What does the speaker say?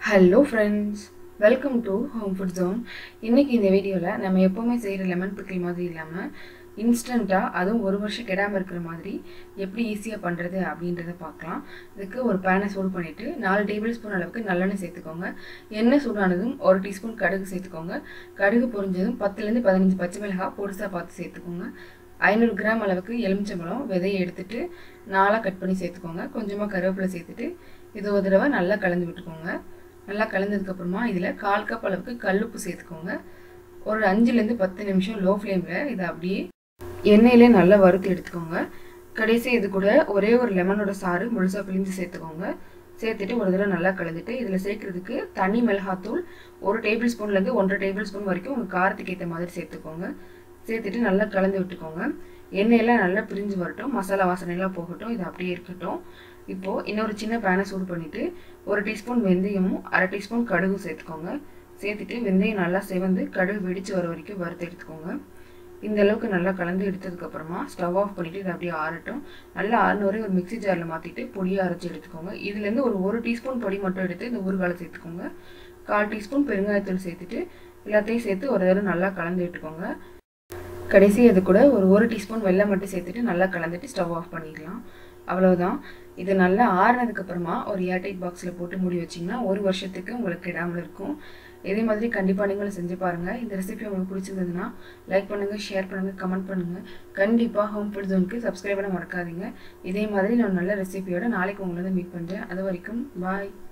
hello friends welcome to home food zone இன்றைக்கி இந்த வீடியோவில் நம்ம எப்போவுமே செய்கிற லெமன் பிக்கிள் மாதிரி இல்லாமல் இன்ஸ்டண்ட்டாக அதுவும் ஒரு வருஷம் கெடாமல் இருக்கிற மாதிரி எப்படி ஈஸியாக பண்ணுறது அப்படின்றத பார்க்கலாம் இதுக்கு ஒரு பேனை சூடு பண்ணிவிட்டு நாலு டேபிள் ஸ்பூன் அளவுக்கு நல்லெண்ணெய் சேர்த்துக்கோங்க எண்ணெய் சூடானதும் ஒரு டீஸ்பூன் கடுகு சேர்த்துக்கோங்க கடுகு பொரிஞ்சதும் பத்துலேருந்து பதினஞ்சு பச்சை மிளகாய் பொடிசாக பார்த்து சேர்த்துக்கோங்க ஐநூறு கிராம் அளவுக்கு எலுமிச்சம்பழம் விதையை எடுத்துட்டு நாலாக கட் பண்ணி சேர்த்துக்கோங்க கொஞ்சமாக கருவேப்பிலை சேர்த்துட்டு இது ஒரு தடவை நல்லா கலந்து விட்டுக்கோங்க நல்லா கலந்ததுக்கப்புறமா இதில் கால் கப் அளவுக்கு கல்லுப்பு சேர்த்துக்கோங்க ஒரு அஞ்சுலேருந்து பத்து நிமிஷம் லோ ஃப்ளேமில் இதை அப்படியே எண்ணெயிலே நல்லா வறுத்து எடுத்துக்கோங்க கடைசி இது கூட ஒரே ஒரு லெமனோட சாறு முழுசாக பிழிஞ்சு சேர்த்துக்கோங்க சேர்த்துட்டு ஒரு தடவை நல்லா கலந்துட்டு இதில் சேர்க்குறதுக்கு தனி மிளகாத்தூள் ஒரு டேபிள் ஸ்பூன்லேருந்து ஒன்றரை டேபிள் ஸ்பூன் வரைக்கும் உங்கள் காரத்துக்கு ஏற்ற மாதிரி சேர்த்துக்கோங்க சேர்த்துட்டு நல்லா கலந்து விட்டுக்கோங்க எண்ணெயெல்லாம் நல்லா பிரிஞ்சு வரட்டும் மசாலா வாசனையெல்லாம் போகட்டும் இது அப்படியே இருக்கட்டும் இப்போது இன்னொரு சின்ன பேனை சூடு பண்ணிவிட்டு ஒரு டீஸ்பூன் வெந்தயமும் அரை டீஸ்பூன் கடுகு சேர்த்துக்கோங்க சேர்த்துட்டு வெந்தயம் நல்லா செவந்து கடுகு வெடித்து வர வரைக்கும் வறுத்து எடுத்துக்கோங்க இந்த அளவுக்கு நல்லா கலந்து எடுத்ததுக்கப்புறமா ஸ்டவ் ஆஃப் பண்ணிவிட்டு இது அப்படியே ஆறட்டும் நல்லா ஆறின வரை ஒரு மிக்ஸி ஜாரில் மாற்றிட்டு பொடியை அரைச்சி எடுத்துக்கோங்க இதுலேருந்து ஒரு ஒரு டீஸ்பூன் பொடி மட்டும் எடுத்து இந்த ஊறுகாலை சேர்த்துக்கோங்க கால் டீஸ்பூன் பெருங்காயத்தூள் சேர்த்துட்டு எல்லாத்தையும் சேர்த்து ஒரு தடவை நல்லா கலந்து விட்டுக்கோங்க கடைசி அது கூட ஒரு ஒரு டீஸ்பூன் வெள்ளம் மட்டும் சேர்த்துட்டு நல்லா கலந்துட்டு ஸ்டவ் ஆஃப் பண்ணிடலாம் அவ்வளவுதான் இது நல்லா ஆறுனதுக்கப்புறமா ஒரு ஏர்டைட் பாக்ஸில் போட்டு மூடி வச்சிங்கன்னா ஒரு வருஷத்துக்கு உங்களுக்கு இடாமல் இருக்கும் இதே மாதிரி கண்டிப்பாக நீங்களும் செஞ்சு பாருங்கள் இந்த ரெசிபி உங்களுக்கு பிடிச்சிருந்ததுன்னா லைக் பண்ணுங்கள் ஷேர் பண்ணுங்கள் கமெண்ட் பண்ணுங்கள் கண்டிப்பாக ஹோம் ஃபுட் ஜோனுக்கு சப்ஸ்கிரைப் பண்ண மறக்காதீங்க இதே மாதிரி நான் நல்ல ரெசிபியோட நாளைக்கு உங்களை வந்து மீட் பண்ணுறேன் அது வரைக்கும் பாய்